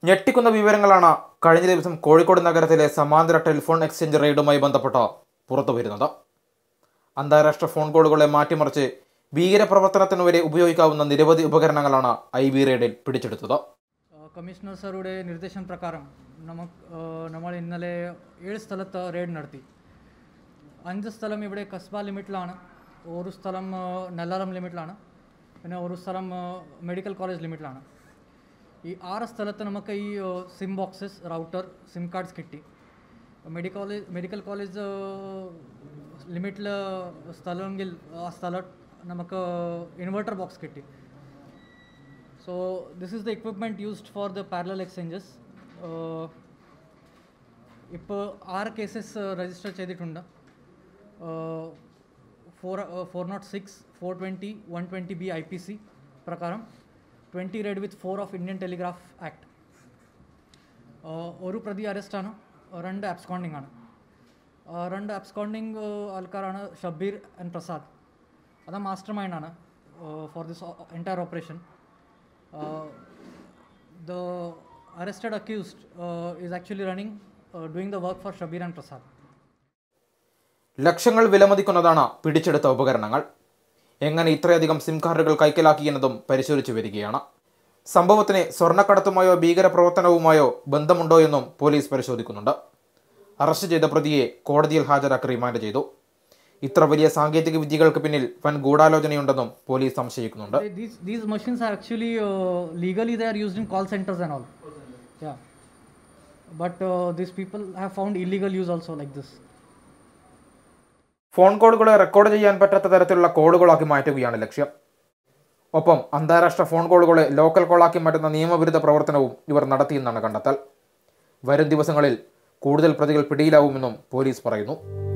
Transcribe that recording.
ഞെട്ടിക്കുന്ന വിവരങ്ങളാണ് കഴിഞ്ഞ ദിവസം കോഴിക്കോട് നഗരത്തിലെ സമാന്തര ടെലിഫോൺ എക്സ്ചേഞ്ച് റെയ്ഡുമായി ബന്ധപ്പെട്ട് പുറത്തു വരുന്നത് അന്താരാഷ്ട്ര ഫോൺ കോളുകളെ മാറ്റിമറിച്ച് ഭീകരപ്രവർത്തനത്തിനു വരെ ഉപയോഗിക്കാവുന്ന നിരവധി ഉപകരണങ്ങളാണ് ഐ ബി റെയ്ഡിൽ പിടിച്ചെടുത്തത് കമ്മീഷണർ സാറുടെ നിർദ്ദേശം പ്രകാരം നമുക്ക് നമ്മൾ ഇന്നലെ ഏഴ് സ്ഥലത്ത് റെയ്ഡ് നടത്തി അഞ്ച് സ്ഥലം ഇവിടെ കസ്ബ ലിമിറ്റിലാണ് ഒരു സ്ഥലം ആ, നെല്ലാറം ലിമിറ്റിലാണ് പിന്നെ ഒരു സ്ഥലം ആ, മെഡിക്കൽ കോളേജ് ലിമിറ്റിലാണ് ഈ ആറ് സ്ഥലത്ത് നമുക്ക് ഈ ആ, SIM boxes router SIM cards കിട്ടി മെഡിക്കൽ കോളേജ് മെഡിക്കൽ കോളേജ് ലിമിറ്റിൽ സ്ഥലമെങ്കിൽ ആ സ്ഥലം നമുക്ക് ഇൻവെർട്ടർ ബോക്സ് കിട്ടി So this is the equipment used for the parallel exchanges. Uh, ഇപ്പോൾ ആറ് കേസസ് രജിസ്റ്റർ ചെയ്തിട്ടുണ്ട് four four nought six four twenty one twenty B I P C പ്രകാരം twenty read with four of Indian Telegraph Act ഒരു പ്രതി അറസ്റ്റാണ് രണ്ട് absconding ആണ് ആ, രണ്ട് അബ്സ്കോണ്ടിങ് ആൾക്കാരാണ് ഷബീർ ആൻഡ് പ്രസാദ് അത് മാസ്റ്റർ മൈൻഡ് ആണ് for this entire operation the arrested accused uh, is actually running, uh, doing the work for Shabir and Prasad. ലക്ഷങ്ങൾ വിലമതിക്കുന്നതാണ് പിടിച്ചെടുത്ത ഉപകരണങ്ങൾ എങ്ങനെ ഇത്രയധികം സിം കാർഡുകൾ കൈക്കലാക്കിയെന്നതും പരിശോധിച്ചു വരികയാണ് സംഭവത്തിന് സ്വർണ്ണക്കടത്തുമായോ ഭീകരപ്രവർത്തനവുമായോ ബന്ധമുണ്ടോ എന്നും പോലീസ് പരിശോധിക്കുന്നുണ്ട് അറസ്റ്റ് ചെയ്ത പ്രതിയെ കോടതിയിൽ ഹാജരാക്കി റിമാൻഡ് ചെയ്തു ഇത്ര വലിയ സാങ്കേതിക വിദ്യകൾക്ക് പിന്നിൽ വൻ ഗൂഢാലോചനയുണ്ടെന്നും പോലീസ് സംശയിക്കുന്നുണ്ട് They- These, these machines are actually uh, legally they are used in call centers and all. Yeah. But uh, these people have found illegal use also like this. Phone കോളുകളെ റെക്കോർഡ് ചെയ്യാൻ പറ്റാത്ത തരത്തിലുള്ള കോളുകളാക്കി മാറ്റുകയാണ് ലക്ഷ്യം ഒപ്പം അന്താരാഷ്ട്ര phone കോളുകളെ local കോളാക്കി മാറ്റുന്ന നിയമവിരുദ്ധ പ്രവർത്തനവും ഇവർ നടത്തിയെന്നാണ് കണ്ടെത്തൽ വരും ദിവസങ്ങളിൽ കൂടുതൽ പ്രതികൾ പിടിയിലാവുമെന്നും പോലീസ് പറയുന്നു